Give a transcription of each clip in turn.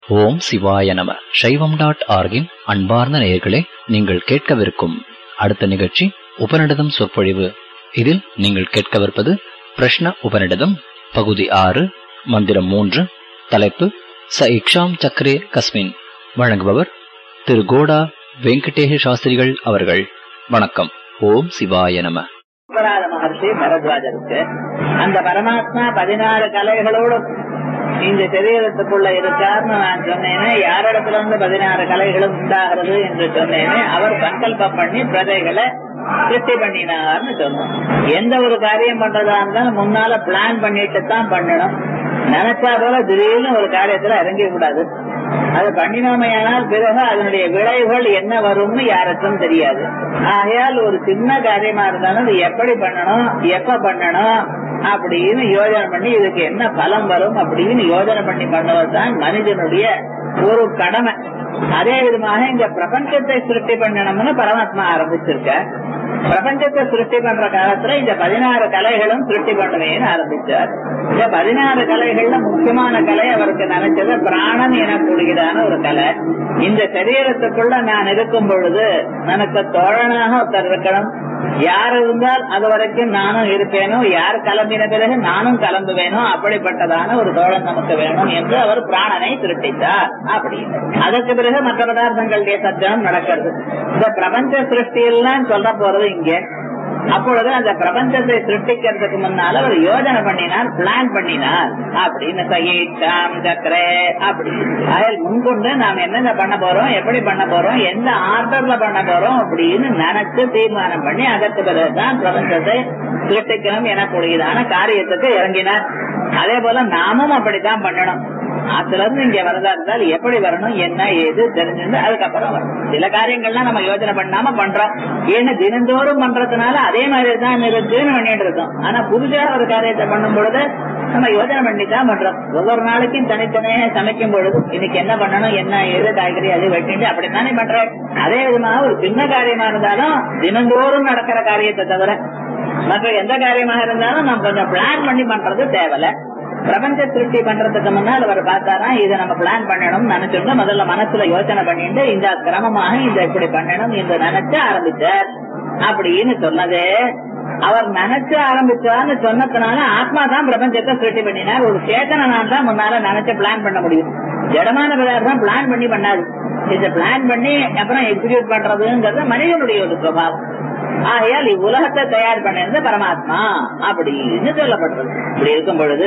ஓம் சிவாய நம சைவம் டாட் ஆர்கின் அன்பார்ந்த நேயர்களே நீங்கள் கேட்கவிருக்கும் அடுத்த நிகழ்ச்சி உபநிடதம் சொற்பொழிவு இதில் நீங்கள் கேட்கவிருப்பது பிரஷ்ன உபநிடதம் பகுதி ஆறு மந்திரம் மூன்று தலைப்பு ச இக்ஷாம் சக்கரே கஸ்மின் வழங்குபவர் திரு கோடா வெங்கடேஷ சாஸ்திரிகள் அவர்கள் வணக்கம் ஓம் சிவாய நம உபராத மகர்ஷி பரத்வாஜருக்கு அந்த பரமாத்மா பதினாறு கலைகளோடு இந்த சரீரத்துக்குள்ள இருக்கார்னு நான் சொன்னேனே யாரிடத்துல இருந்து பதினாறு கலைகளும் உண்டாகிறது என்று சொன்னேனே அவர் சங்கல்பம் பண்ணி பிரதைகளை சிருஷ்டி பண்ணினார்னு சொன்னோம் எந்த ஒரு காரியம் பண்றதா இருந்தாலும் முன்னால பிளான் பண்ணிட்டு தான் பண்ணணும் நினைச்சா போல திடீர்னு ஒரு காரியத்துல இறங்க கூடாது அது பண்ணினோமையானால் பிறகு அதனுடைய விளைவுகள் என்ன வரும்னு யாருக்கும் தெரியாது ஆகையால் ஒரு சின்ன காரியமா இருந்தாலும் அது எப்படி பண்ணணும் எப்ப பண்ணணும் அப்படின்னு யோஜனை பண்ணி இதுக்கு என்ன பலம் வரும் அப்படின்னு யோஜனை பண்ணி பண்ணுவதுதான் மனிதனுடைய ஒரு கடமை அதே விதமாக இந்த பிரபஞ்சத்தை சிருஷ்டி பண்ணணும்னு பரமாத்மா ஆரம்பிச்சிருக்க பிரபஞ்சத்தை சிருஷ்டி பண்ற காலத்துல இந்த பதினாறு கலைகளும் சிருஷ்டி பண்ணுவேன்னு ஆரம்பிச்சார் இந்த பதினாறு கலைகள்ல முக்கியமான கலை அவருக்கு நினைச்சது பிராணன் எனக்கூடியதான ஒரு கலை இந்த சரீரத்துக்குள்ள நான் இருக்கும் பொழுது எனக்கு தோழனாக ஒருத்தர் இருக்கணும் யார் இருந்தால் அது வரைக்கும் நானும் இருப்பேனோ யார் கிளம்பின பிறகு நானும் கிளம்புவேனோ அப்படிப்பட்டதான ஒரு தோழன் நமக்கு வேணும் என்று அவர் பிராணனை திருட்டித்தார் அப்படின்னு அதற்கு பிறகு மற்ற பதார்த்தங்களுடைய சத்தியம் நடக்கிறது இந்த பிரபஞ்ச சிருஷ்டியெல்லாம் சொல்ல போறது இங்கே அப்பொழுது அந்த பிரபஞ்சத்தை சிருஷ்டிக்கிறதுக்கு முன்னால அவர் யோஜனை பண்ணினார் பிளான் பண்ணினார் அப்படின்னு சயீஷாம் சக்கரே அப்படி அதில் முன்கொண்டு நாம் என்னென்ன பண்ண போறோம் எப்படி பண்ண போறோம் எந்த ஆர்டர்ல பண்ண போறோம் அப்படின்னு நினைச்சு தீர்மானம் பண்ணி அதற்கு பிறகுதான் பிரபஞ்சத்தை சிருஷ்டிக்கணும் எனக்கூடியதான காரியத்துக்கு இறங்கினார் அதே போல நாமும் அப்படித்தான் பண்ணணும் ஆத்துல இருந்து இங்க வரதா இருந்தால் எப்படி வரணும் என்ன ஏது தெரிஞ்சிருந்து அதுக்கப்புறம் வரும் சில காரியங்கள்லாம் நம்ம யோஜனை பண்ணாம பண்றோம் ஏன்னா தினந்தோறும் பண்றதுனால அதே மாதிரி தான் இருக்குன்னு பண்ணிட்டு இருக்கோம் ஆனா புதுசா ஒரு காரியத்தை பண்ணும் பொழுது நம்ம யோஜனை பண்ணி தான் பண்றோம் ஒவ்வொரு நாளைக்கும் தனித்தனியே சமைக்கும் பொழுது இன்னைக்கு என்ன பண்ணணும் என்ன ஏது காய்கறி அது வெட்டிட்டு அப்படித்தானே பண்றேன் அதே விதமாக ஒரு சின்ன காரியமா இருந்தாலும் தினந்தோறும் நடக்கிற காரியத்தை தவிர மற்ற எந்த காரியமாக இருந்தாலும் நம்ம கொஞ்சம் பிளான் பண்ணி பண்றது தேவையில்ல பிரபஞ்ச திருஷ்டி பண்றதுக்கு முன்னால் அவர் பார்த்தாரா இதை நம்ம பிளான் பண்ணணும் நினைச்சிருந்தோம் முதல்ல மனசுல யோசனை பண்ணிட்டு இந்த கிரமமாக இந்த இப்படி பண்ணணும் என்று நினைச்சு ஆரம்பிச்சார் அப்படின்னு சொன்னது அவர் நினைச்சு ஆரம்பிச்சார்னு சொன்னதுனால ஆத்மா தான் பிரபஞ்சத்தை சிருஷ்டி பண்ணினார் ஒரு சேத்தனால் தான் முன்னால நினைச்சு பிளான் பண்ண முடியும் ஜடமான பதார்த்தம் பிளான் பண்ணி பண்ணாது இதை பிளான் பண்ணி அப்புறம் எக்ஸிக்யூட் பண்றதுங்கிறது மனிதனுடைய ஒரு சுபாவம் ஆகையால் இவ்வுலகத்தை தயார் பண்ணது பரமாத்மா அப்படின்னு சொல்லப்படுறது இப்படி இருக்கும் பொழுது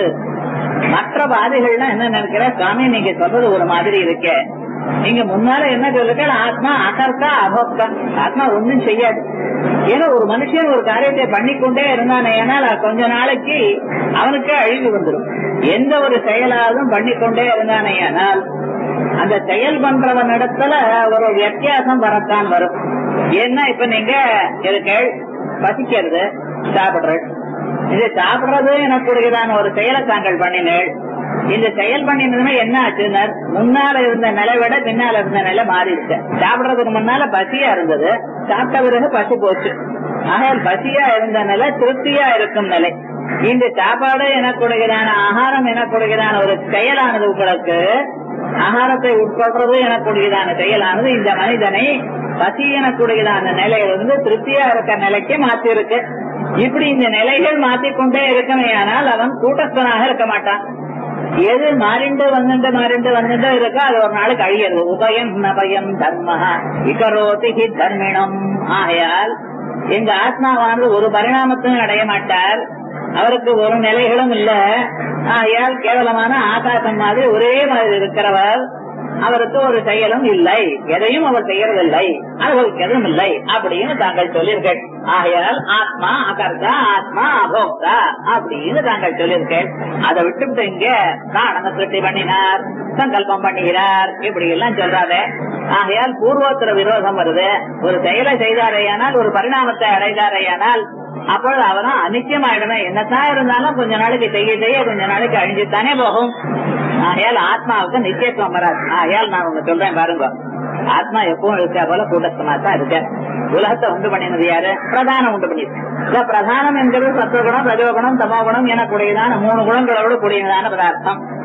மற்ற வாதிகள்லாம் என்ன நினைக்கிற சுவாமி நீங்க சொல்றது ஒரு மாதிரி இருக்க நீங்க முன்னால என்ன சொல்லுங்க ஆத்மா அகர்த்தா அபோக்தா ஆத்மா ஒண்ணும் செய்யாது ஏன்னா ஒரு மனுஷன் ஒரு காரியத்தை பண்ணிக்கொண்டே இருந்தானே ஏனால் கொஞ்ச நாளைக்கு அவனுக்கே அழிவு வந்துடும் எந்த ஒரு செயலாவதும் பண்ணிக்கொண்டே இருந்தானே ஆனால் அந்த செயல் பண்றவன் இடத்துல ஒரு வித்தியாசம் வரத்தான் வரும் ஏன்னா இப்ப நீங்க இருக்க பசிக்கிறது சாப்பிடுறது இது சாப்பிடுறது எனக்குரியதான ஒரு செயலை தாங்கள் பண்ணினேள் இந்த செயல் பண்ணினதுன்னா என்ன ஆச்சுன்னா முன்னால இருந்த நிலை விட பின்னால இருந்த நிலை மாறிடுச்சு சாப்பிடுறதுக்கு முன்னால பசியா இருந்தது சாப்பிட்ட பிறகு பசி போச்சு ஆகையால் பசியா இருந்த நிலை திருப்தியா இருக்கும் நிலை இந்த சாப்பாடு எனக்குடையதான ஆகாரம் எனக்குடையதான ஒரு செயலானது உங்களுக்கு ஆகாரத்தை உட்கொள்றது எனக்கூடியதான செயலானது இந்த மனிதனை பசி எனக்கூடியதான நிலையிலிருந்து திருப்தியா இருக்க நிலைக்கு மாத்தி இருக்கு இப்படி இந்த நிலைகள் மாத்திக்கொண்டே இருக்கமையானால் அவன் கூட்டஸ்தனாக இருக்க மாட்டான் எது மாறிண்டு வந்துட்டு மாறிண்டு வந்துட்டு இருக்கோ அது ஒரு நாளுக்கு அழியது உபயம் நபயம் தர்ம இகரோதி தர்மிணம் ஆகையால் எங்க ஆத்மாவானது ஒரு பரிணாமத்தையும் அடைய மாட்டார் அவருக்கு ஒரு நிலைகளும் இல்ல ஆகையால் கேவலமான ஆகாசம் மாதிரி ஒரே மாதிரி இருக்கிறவர் அவருக்கு ஒரு செயலும் இல்லை எதையும் அவர் செய்யறதில்லை அவருக்கு எதுவும் இல்லை அப்படின்னு தாங்கள் சொல்லியிருக்கேன் ஆகையால் ஆத்மா அகர்த்தா ஆத்மா அபோக்தா அப்படின்னு தாங்கள் சொல்லியிருக்கேன் அதை விட்டுவிட்டு இங்க பிராணன சிருஷ்டி பண்ணினார் சங்கல்பம் பண்ணுகிறார் இப்படி எல்லாம் சொல்றாரு ஆகையால் பூர்வோத்தர விரோதம் வருது ஒரு செயலை செய்தாரேயானால் ஒரு பரிணாமத்தை அடைந்தாரேயானால் அப்பொழுது அவனும் அனிச்சயமாயிடுமே என்னத்தான் இருந்தாலும் கொஞ்ச நாளைக்கு செய்ய செய்ய கொஞ்ச நாளைக்கு அழிஞ்சுத்தானே போகும் ஆகையால் ஆத்மாவுக்கு நிச்சயத்துவம் வராது ஆகையால் நான் உங்க சொல்றேன் பாருங்க ஆத்மா எப்பவும் இருக்கா போல கூட்டஸ்தமா தான் இருக்க உலகத்தை உண்டு பண்ணினது யாரு பிரதானம் உண்டு பண்ணியது இந்த பிரதானம் என்கிறது சத்துவகுணம் ரஜோகுணம் தமோகுணம் எனக்கூடியதான மூணு குணங்களோடு கூடியதான பதார்த்தம்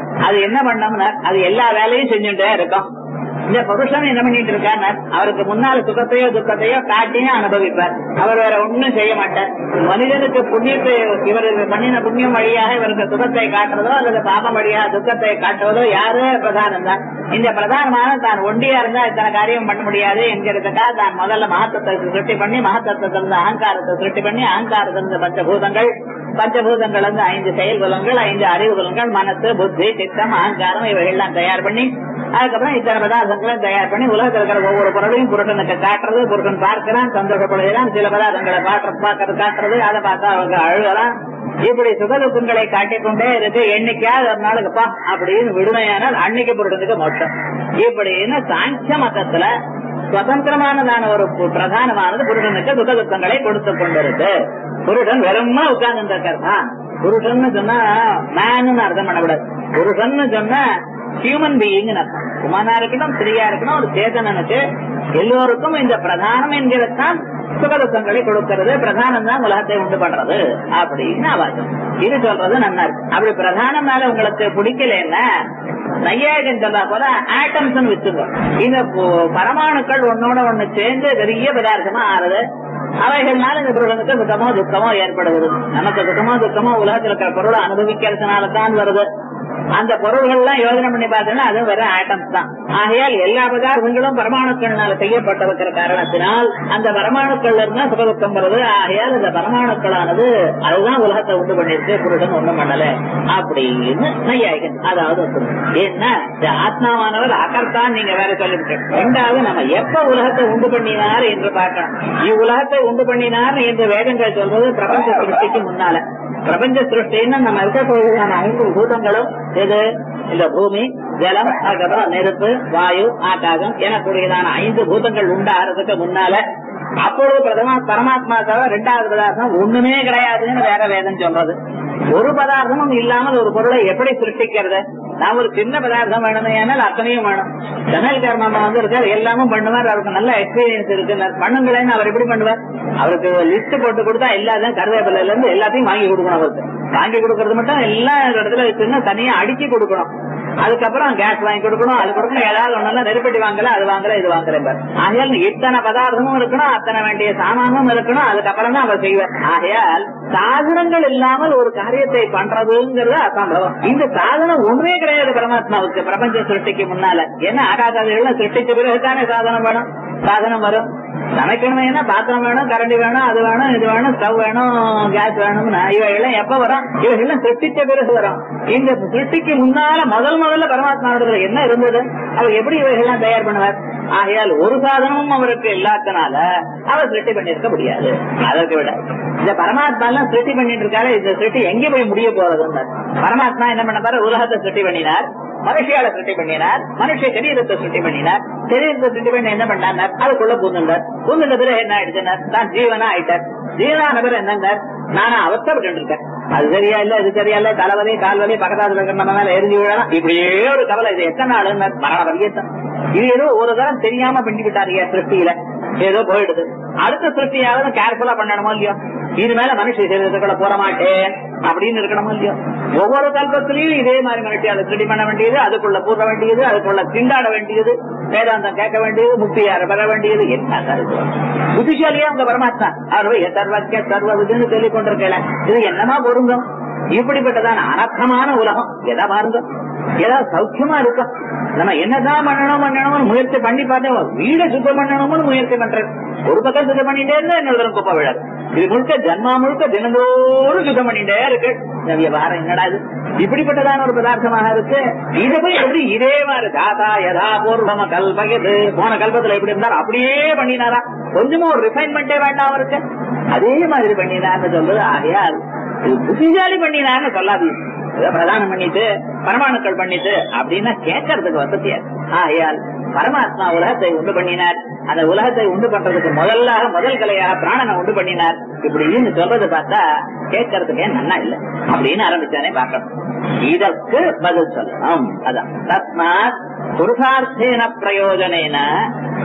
அது என்ன பண்ணோம்னா அது எல்லா வேலையும் செஞ்சுட்டே இருக்கும் இந்த புருஷன் என்ன பண்ணிட்டு இருக்கார் அவருக்கு முன்னால் சுகத்தையோ துக்கத்தையோ காட்டியும் அனுபவிப்பார் அவர் வேற ஒண்ணும் செய்ய மாட்டார் மனிதனுக்கு புண்ணியத்தை இவர் பண்ணின புண்ணியம் வழியாக இவருக்கு சுகத்தை காட்டுறதோ அல்லது பாபம் வழியாக துக்கத்தை காட்டுவதோ யாரு பிரதானம் தான் இந்த பிரதானமான தான் ஒண்டியா இருந்தா இத்தனை காரியம் பண்ண முடியாது என்கிறதுக்காக தான் முதல்ல மகத்தத்தை சிருஷ்டி பண்ணி மகத்தத்தை தந்த அகங்காரத்தை சிருஷ்டி பண்ணி அகங்காரத்தை தந்த பஞ்சபூதங்கள் பஞ்சபூதங்கள் வந்து ஐந்து செயல் புலங்கள் ஐந்து அறிவு புலங்கள் மனசு புத்தி சித்தம் அகங்காரம் இவைகள்லாம் தயார் பண்ணி அதுக்கப்புறம் இத்தனை பதார்த்தங்களும் தயார் பண்ணி உலகத்தில் இருக்கிற ஒவ்வொரு பொருளையும் புருஷனுக்கு காட்டுறது புருஷன் பார்க்கிறான் சந்தோஷப்படுகிறான் சில பதார்த்தங்களை பார்க்க பார்க்கறது காட்டுறது அதை பார்த்தா அவங்க அழுகலாம் இப்படி சுகதுக்கங்களை காட்டிக்கொண்டே இருக்கு என்னைக்காவது ஒரு நாளுக்குப்பா அப்படின்னு விடுமையானால் அன்னைக்கு புருஷனுக்கு மோட்சம் இப்படின்னு சாங்கிய மதத்துல சுதந்திரமானதான ஒரு பு- பிரதானமானது புருஷனுக்கு சுக துக்கங்களை கொடுத்து கொண்டிருக்கு புருஷன் வெறுமா உட்கார்ந்து இருக்காருமா புருஷன் சொன்னா மேனு அர்த்தம் பண்ணக்கூடாது புருஷன் சொன்னா ஹியூமன் பீயிங் அர்த்தம் குமாரா இருக்கணும் ஸ்திரியா இருக்கணும் ஒரு சேதனனுக்கு எல்லோருக்கும் இந்த பிரதானம் என்கிறதான் சுகதுக்கங்களை கொடுக்கிறது பிரதானம் தான் உலகத்தை உண்டு பண்றது அப்படின்னு அவசியம் இது சொல்றது நல்லா இருக்கு அப்படி பிரதானம் மேல உங்களுக்கு பிடிக்கலன்னா நையாயிரம் சொல்றா போல ஆட்டம்ஸ் வச்சுக்கோ இந்த பு- பரமாணுக்கள் ஒன்னோட ஒண்ணு சேர்ந்து பெரிய பதார்த்தமா ஆறுது அவைகள்னால இந்த பொருளுக்கு சுத்தமோ துக்கமோ ஏற்படுகிறது நமக்கு சுத்தமோ துக்கமோ உலகத்தில் இருக்கிற பொருளை அனுபவிக்கிறதுனால தான் வருது அந்த பொருள்கள்லாம் யோசனை பண்ணி பார்த்தோம்னா அது வெறும் ஆட்டம்ஸ் தான் ஆகையால் எல்லா பதார்த்தங்களும் பரமாணுக்கள்னால செய்யப்பட்டிருக்கிற காரணத்தினால் அந்த பரமாணுக்கள் இருந்தா சுகதுக்கம் வருது ஆகையால் இந்த பரமாணுக்களானது அதுதான் உலகத்தை உண்டு பண்ணிருக்கு புருஷன் ஒண்ணும் பண்ணல அப்படின்னு நையாயிகன் அதாவது ஒத்துக்கணும். ஏன்னா இந்த ஆத்மாவானவர் அகர்த்தான் நீங்க வேற சொல்லிவிட்டு ரெண்டாவது நம்ம எப்ப உலகத்தை உண்டு பண்ணினார் என்று பார்க்கணும் இவ்வுலகத்தை உண்டு பண்ணினார் என்று வேதங்கள் சொல்வது பிரபஞ்ச சிருஷ்டிக்கு முன்னால பிரபஞ்ச சிருஷ்டின்னு நம்ம இருக்கக்கூடியதான ஐந்து பூதங்களும் எது இந்த பூமி ஜலம் அதுக்கப்புறம் நெருப்பு வாயு ஆகாசம் எனக்கூடியதான ஐந்து பூதங்கள் உண்டாகிறதுக்கு முன்னால அப்பொழுது பிரதமா பரமாத்மா தவிர ரெண்டாவது பதார்த்தம் ஒண்ணுமே கிடையாதுன்னு வேற வேதம் சொல்றது ஒரு பதார்த்தமும் இல்லாமல் ஒரு பொருளை எப்படி சிருஷ்டிக்கிறது நான் ஒரு சின்ன பதார்த்தம் வேணுமே ஆனால் அத்தனையும் வேணும் ஜனல் கர்மமா வந்து இருக்காரு எல்லாமும் பண்ணுவார் அவருக்கு நல்ல எக்ஸ்பீரியன்ஸ் இருக்கு பண்ணுங்களேன்னு அவர் எப்படி பண்ணுவார் அவருக்கு லிஸ்ட் போட்டு கொடுத்தா எல்லாத்தையும் கருவேப்பிலையில இருந்து எல்லாத்தையும் வாங்கி கொடுக்கணும் அவருக்கு வாங்கி கொடுக்கறது மட்டும் எல்லா இடத்துல இருக்குன்னு தனியா அடுக்கி கொடுக்கணும் அதுக்கப்புறம் கேஸ் வாங்கி கொடுக்கணும் அது கொடுக்கணும் ஏதாவது ஒண்ணு நெருப்பட்டி வாங்கல அது வாங்கல இது வாங்கல ஆகையால் இத்தனை பதார்த்தமும் இருக்கணும் அத்தனை வேண்டிய சாமானும் இருக்கணும் அதுக்கப்புறம் தான் அவர் செய்வார் ஆகையால் சாதனங்கள் இல்லாமல் ஒரு காரியத்தை பண்றதுங்கிறது அசம்பவம் இந்த சாதனம் ஒன்றே கிடையாது பரமாத்மாவுக்கு பிரபஞ்ச சிருஷ்டிக்கு முன்னால என்ன ஆகாதாதிகள் சிருஷ்டிச்ச பிறகுதானே சாதனம் வேணும் சாதனம் வரும் சமைக்கணும் என்ன பாத்திரம் வேணும் கரண்டி வேணும் அது வேணும் இது வேணும் ஸ்டவ் வேணும் கேஸ் வேணும்னா இவைகள்லாம் எப்ப வரும் இவைகள்லாம் சிருஷ்டிச்ச பிறகு வரும் இந்த சிருஷ்டிக்கு முன்னால முதல் முதல்ல பரமாத்மாவிடத்துல என்ன இருந்தது அவர் எப்படி இவைகள்லாம் தயார் பண்ணுவார் ஆகையால் ஒரு சாதனமும் அவருக்கு இல்லாதனால அவர் சிருஷ்டி பண்ணிருக்க முடியாது அதற்கு விட இந்த பரமாத்மா எல்லாம் சிருஷ்டி பண்ணிட்டு இருக்காரு இந்த சிருஷ்டி எங்க போய் முடிய போறதுன்னு பரமாத்மா என்ன பண்ண பாரு உலகத்தை சிருஷ்டி பண்ணினார் மனுஷியால சிருஷ்டி பண்ணினார் மனுஷ சரீரத்தை சிருஷ்டி பண்ணினார் சரீரத்தை சிருஷ்டி பண்ணி என்ன பண்ணார் அதுக்குள்ள பூந்துண்டார் பூந்துட்ட பிறகு என்ன ஆயிடுச்சுனார் தான் ஜீவனா ஆயிட்டார் ஜீவனான பிறகு என்னன்னார் நானா அவஸ்தப்பட்டு இருக்கேன் அது சரியா இல்ல இது சரியா இல்ல தலைவலி கால்வலி பக்கத்தாத்துல இருக்கிற நம்ம மேல எரிஞ்சு விழலாம் இப்படியே ஒரு கவலை இது எத்தனை நாள் மரண வரியத்தான் இது ஏதோ ஒரு தரம் தெரியாம பண்ணி விட்டாருங்க சிருஷ்டியில ஏதோ போயிடுது அடுத்த சிருஷ்டியாவது கேர்ஃபுல்லா பண்ணணுமோ இல்லையோ இது மேல மனுஷ சரீரத்துக்குள்ள போற மாட்டேன் அப்படின்னு இருக்கணுமோ இல்லையோ ஒவ்வொரு கல்பத்திலையும் இதே மாதிரி மனுஷி அதை திருடி பண்ண வேண்டியது அதுக்குள்ள பூர வேண்டியது அதுக்குள்ள திண்டாட வேண்டியது வேதாந்தம் கேட்க வேண்டியது முக்தியார பெற வேண்டியது என்ன இருக்கு புத்திசாலியா உங்க பரமாத்மா அவர் சர்வக்க சர்வ விதுன்னு சொல்லிக் கொண்டிருக்கல இது என்னமா பொருந்தும் இப்படிப்பட்டதான அனர்த்தமான உலகம் எதா பாருங்க ஏதாவது சௌக்கியமா இருக்கும் நம்ம என்னதான் பண்ணணும் பண்ணணும்னு முயற்சி பண்ணி பார்த்தோம் வீட சுத்தம் பண்ணணும்னு முயற்சி பண்றேன் ஒரு பக்கம் சுத்தம் பண்ணிட்டே இருந்தா இன்னொரு குப்பை விழாது இது முழுக்க ஜன்மா முழுக்க தினந்தோறும் சுத்தம் பண்ணிட்டே இருக்கு இந்த விவகாரம் என்னடா இது இப்படிப்பட்டதான ஒரு பதார்த்தமாக இருக்கு இது போய் எப்படி இதே மாதிரி தாத்தா யதா பூர்வம கல்பயது போன கல்பத்துல எப்படி இருந்தார் அப்படியே பண்ணினாரா கொஞ்சமும் ஒரு ரிஃபைன்மெண்டே வேண்டாம் அவருக்கு அதே மாதிரி பண்ணினார்னு சொல்றது ஆகையால் இது புத்திசாலி பண்ணினார்னு சொல்லாதீங்க ஏதோ பிரதானம் பண்ணிட்டு பரமாணுக்கள் பண்ணிட்டு அப்படின்னா கேட்கறதுக்கு வசதியா இருக்கு. ஆகையால் பரமாத்மா உலகத்தை உண்டு பண்ணினார் அந்த உலகத்தை உண்டு பண்றதுக்கு முதல்லாக முதல் கலையாக பிராணனை உண்டு பண்ணினார் இப்படின்னு சொல்றது பார்த்தா கேட்கறதுக்கே நன்னா இல்ல அப்படின்னு ஆரம்பிச்சானே பார்க்கணும் இதற்கு பதில் சொல்லணும் அதான் தஸ்மாத் புருஷார்த்தேன பிரயோஜனேன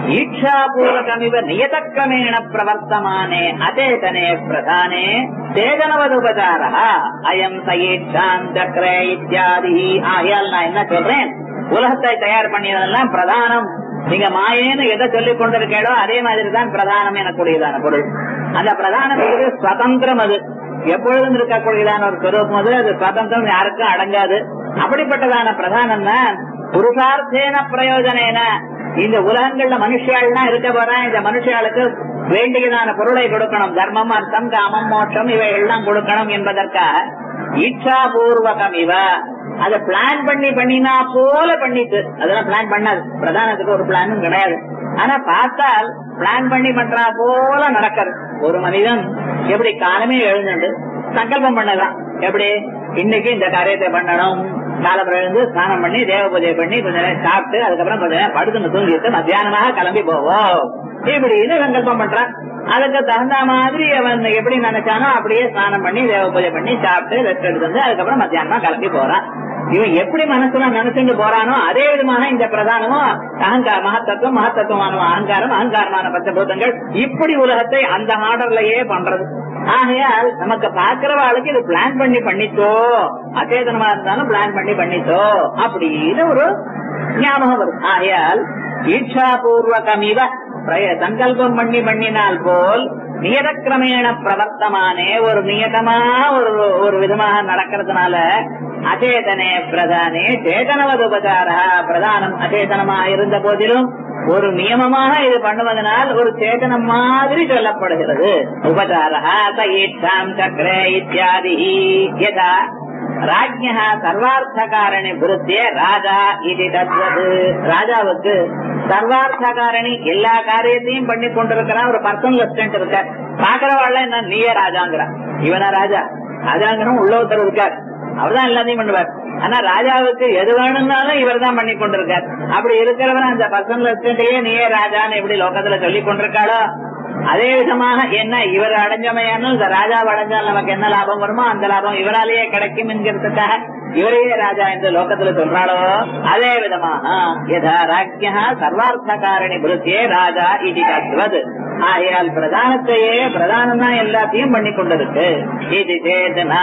ஈட்சாபூர்வகமிவ நியதக்கிரமேண பிரவர்த்தமானே அச்சேதனே பிரதானே சேதனவதுபசார அயம் சயீட்சாம் சக்கரே இத்தியாதி ஆகையால் நான் என்ன சொல்றேன் உலகத்தை தயார் பண்ணியதெல்லாம் பிரதானம் நீங்க மாயேன்னு எதை சொல்லிக் கொண்டிருக்கீங்களோ அதே மாதிரி தான் பிரதானம் எனக்கூடியதான பொருள் அந்த பிரதானம் என்பது சுதந்திரம் அது எப்பொழுதும் இருக்கக்கூடியதான ஒரு சொரூபம் அது அது சுதந்திரம் யாருக்கும் அடங்காது அப்படிப்பட்டதான பிரதானம் தான் புருஷார்த்தேன பிரயோஜனேன இந்த உலகங்கள்ல மனுஷியாள்லாம் இருக்க போறேன் இந்த மனுஷியாளுக்கு வேண்டியதான பொருளை கொடுக்கணும் தர்மம் அர்த்தம் காமம் மோட்சம் இவைகள்லாம் கொடுக்கணும் என்பதற்காக இச்சாபூர்வகம் இவ அதை பிளான் பண்ணி பண்ணினா போல பண்ணிட்டு அதெல்லாம் பிளான் பண்ணாது பிரதானத்துக்கு ஒரு பிளானும் கிடையாது ஆனா பார்த்தால் பிளான் பண்ணி பண்றா போல நடக்கிறது ஒரு மனிதன் எப்படி காலமே எழுந்துண்டு சங்கல்பம் பண்ணலாம் எப்படி இன்னைக்கு இந்த காரியத்தை பண்ணணும் காலப்புறம் எழுந்து ஸ்நானம் பண்ணி தேவ பூஜை பண்ணி கொஞ்ச நேரம் சாப்பிட்டு அதுக்கப்புறம் கொஞ்ச நேரம் படுத்துன்னு தூங்கிட்டு மத்தியானமாக கிளம்பி போவோம் இப்படின்னு சங்கல்பம் பண்றான் அதுக்கு தகுந்த மாதிரி அவன் எப்படி நினைச்சானோ அப்படியே ஸ்நானம் பண்ணி தேவ பூஜை பண்ணி சாப்பிட்டு ரெஸ்ட் எடுத்து வந்து அதுக்கப்புறம் மத்தியானமா கிளம்பி போறான் இவன் எப்படி மனசுல நினைச்சுட்டு போறானோ அதே விதமாக இந்த பிரதானமும் அகங்கார மகத்தத்துவம் மகத்தத்துவமான அகங்காரம் அகங்காரமான பஞ்சபூதங்கள் இப்படி உலகத்தை அந்த ஆர்டர்லயே பண்றது ஆகையால் நமக்கு பாக்குறவாளுக்கு இது பிளான் பண்ணி பண்ணிச்சோ அச்சேதனமா இருந்தாலும் பிளான் பண்ணி பண்ணிச்சோ அப்படின்னு ஒரு ஞாபகம் வரும் ஆகையால் ஈட்சாபூர்வகமிவ பிரய- சங்கல்பம் பண்ணி பண்ணினால் போல் நியதக்கிரமேண பிரவர்த்தமானே ஒரு நியதமா ஒரு ஒரு விதமாக நடக்கிறதுனால அச்சேதனே பிரதானே சேதனவது உபசார பிரதானம் அச்சேதனமா இருந்த போதிலும் ஒரு நியமமாக இது பண்ணுவதனால் ஒரு சேதனம் மாதிரி சொல்லப்படுகிறது உபசார சயீட்சாம் சக்கரே இத்தியாதி யதா ராஜ்யா சர்வார்த்தகாரணி புருத்திய ராஜா இது தத்வது ராஜாவுக்கு சர்வார்த்தகாரணி எல்லா காரியத்தையும் பண்ணி கொண்டிருக்கிறான் ஒரு பர்சனல் அசிஸ்டன்ட் இருக்க பாக்குறவாள் என்ன நீயே ராஜாங்கிறான் இவனா ராஜா ராஜாங்கனும் உள்ள ஒருத்தர் இருக்கார் அவர்தான் எல்லாத்தையும் பண்ணுவார் ஆனா ராஜாவுக்கு எது வேணும்னாலும் இவர் தான் பண்ணி கொண்டிருக்கார் அப்படி இருக்கிறவன் அந்த பர்சனல் அசிஸ்டன்டையே நீயே ராஜான்னு எப்படி லோகத்துல சொல்லி கொண்டிருக்காளோ அதே விதமாக என்ன இவர் அடைஞ்சமையான இந்த ராஜா அடைஞ்சால் நமக்கு என்ன லாபம் வருமோ அந்த லாபம் இவராலேயே கிடைக்கும் என்கிறதுக்காக இவரையே ராஜா என்று லோகத்துல சொல்றாளோ அதே விதமாக யதா ராஜ்யா சர்வார்த்த காரணி புருத்தியே ராஜா இது தத்துவது ஆகையால் பிரதானத்தையே பிரதானம் தான் எல்லாத்தையும் பண்ணி கொண்டிருக்கு இது சேதனா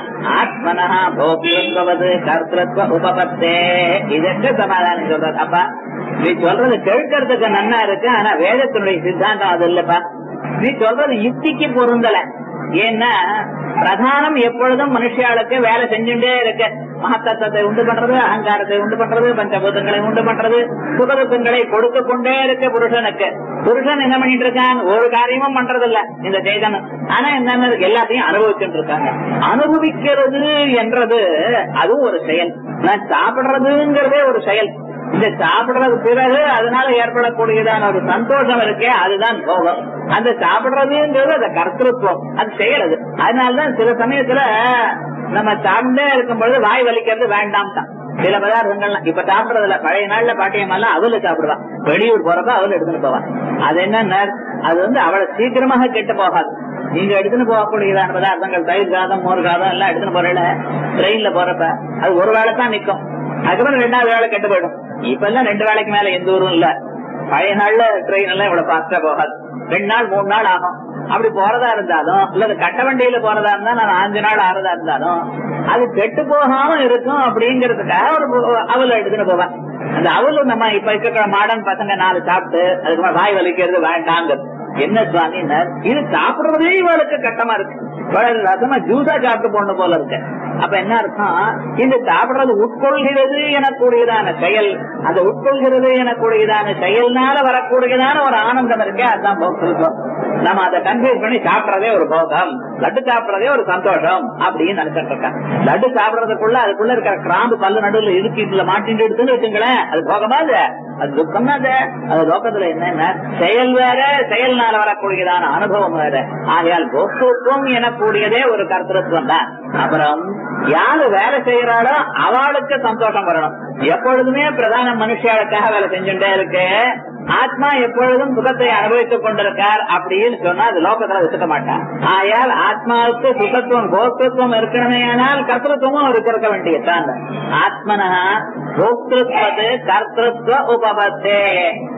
ஆத்மனா போக்திருத்வது கர்த்தத்வ உபபத்தே இதற்கு சமாதானம் சொல்றது அப்பா நீ சொல்றது கேட்கறதுக்கு நன்னா இருக்கு ஆனா வேதத்தினுடைய சித்தாந்தம் அது இல்லப்பா நீ சொல்றது யுக்திக்கு பொருந்தல ஏன்னா பிரதானம் எப்பொழுதும் மனுஷியாளுக்கு வேலை செஞ்சுட்டே இருக்கு மகத்தத்துவத்தை உண்டு பண்றது அகங்காரத்தை உண்டு பண்றது பஞ்சபூதங்களை உண்டு பண்றது சுகதுக்கங்களை கொடுத்து கொண்டே இருக்கு புருஷனுக்கு புருஷன் என்ன பண்ணிட்டு இருக்கான் ஒரு காரியமும் பண்றது இல்ல இந்த சேதனம் ஆனா என்னன்னு எல்லாத்தையும் அனுபவிச்சுட்டு இருக்காங்க அனுபவிக்கிறது என்றது அதுவும் ஒரு செயல் நான் சாப்பிடுறதுங்கிறதே ஒரு செயல் இந்த சாப்பிடுறது பிறகு அதனால ஏற்படக்கூடியதான ஒரு சந்தோஷம் இருக்கே அதுதான் போகம் அந்த சாப்பிடுறதுங்கிறது அந்த கர்த்தத்துவம் அது செய்யறது அதனாலதான் சில சமயத்துல நம்ம சாப்பிட்டே இருக்கும் பொழுது வாய் வலிக்கிறது வேண்டாம் தான் சில பதார்த்தங்கள்லாம் இப்ப சாப்பிடுறதுல பழைய நாள்ல பாட்டியம்மெல்லாம் அவளு சாப்பிடுவான் வெளியூர் போறப்ப அவள் எடுத்துன்னு போவான் அது என்ன அது வந்து அவளை சீக்கிரமாக கெட்டு போகாது நீங்க எடுத்துன்னு போகக்கூடியதான பதார்த்தங்கள் தயிர் சாதம் மோர் சாதம் எல்லாம் எடுத்துன்னு போறல ட்ரெயின்ல போறப்ப அது ஒரு வேளை தான் நிக்கும் அதுக்கப்புறம் ரெண்டாவது வேலை கெட்டு போயிடும் இப்ப எல்லாம் ரெண்டு வேலைக்கு மேல எந்த ஊரும் இல்ல பழைய நாள்ல ட்ரெயின் எல்லாம் இவ்வளவு பாஸ்டா போகாது ரெண்டு நாள் மூணு நாள் ஆகும் அப்படி போறதா இருந்தாலும் அல்லது கட்ட வண்டியில போறதா இருந்தா நான் அஞ்சு நாள் ஆறதா இருந்தாலும் அது கெட்டு போகாம இருக்கும் அப்படிங்கறதுக்காக ஒரு அவள் எடுத்துன்னு போவேன் அந்த அவளு நம்ம இப்ப இருக்கிற மாடர்ன் பசங்க நாலு சாப்பிட்டு அதுக்கு வாய் வலிக்கிறது வேண்டாங்க என்ன சுவாமி இது சாப்பிடுறதே இவளுக்கு கட்டமா இருக்கு இவள் ரசமா ஜூஸா சாப்பிட்டு போன போல இருக்கு அப்ப என்ன அர்த்தம் இந்த சாப்பிடுறது உட்கொள்கிறது எனக்கூடியதான செயல் அந்த உட்கொள்கிறது எனக்கூடியதான செயல்னால வரக்கூடியதான ஒரு ஆனந்தம் இருக்கே அதுதான் போக்குவரத்து நம்ம அதை கன்ஃபியூஸ் பண்ணி சாப்பிடறதே ஒரு போகம் லட்டு சாப்பிடறதே ஒரு சந்தோஷம் அப்படின்னு நினைச்சிட்டு இருக்கான் லட்டு சாப்பிடறதுக்குள்ள அதுக்குள்ள இருக்கிற கிராம்பு பல்லு நடுவில் இடுக்கீட்டுல மாட்டிட்டு எடுத்துன்னு வச்சுங்களேன் அது போகமா அது அது துக்கம் அது அது லோகத்துல என்னென்ன செயல் வேற செயல்னால வரக்கூடியதான அனுபவம் வேற ஆகையால் போக்குவத்துவம் எனக்கூடியதே ஒரு கர்த்தத்துவம் தான் அப்புறம் யாரு வேலை செய்யறாளோ அவளுக்கு சந்தோஷம் வரணும் எப்பொழுதுமே பிரதான மனுஷியாளுக்காக வேலை செஞ்சுட்டே இருக்கு ஆத்மா எப்பொழுதும் சுகத்தை அனுபவித்துக் கொண்டிருக்கார் அப்படின்னு சொன்னா அது லோகத்துல வச்சுக்க மாட்டான் ஆயால் ஆத்மாவுக்கு சுகத்துவம் போக்திருத்துவம் இருக்கணுமே ஆனால் கர்த்தத்துவமும் அவருக்கு இருக்க வேண்டியதுதான் ஆத்மனா போக்திருத்வது கர்த்தத்துவ உபபத்தே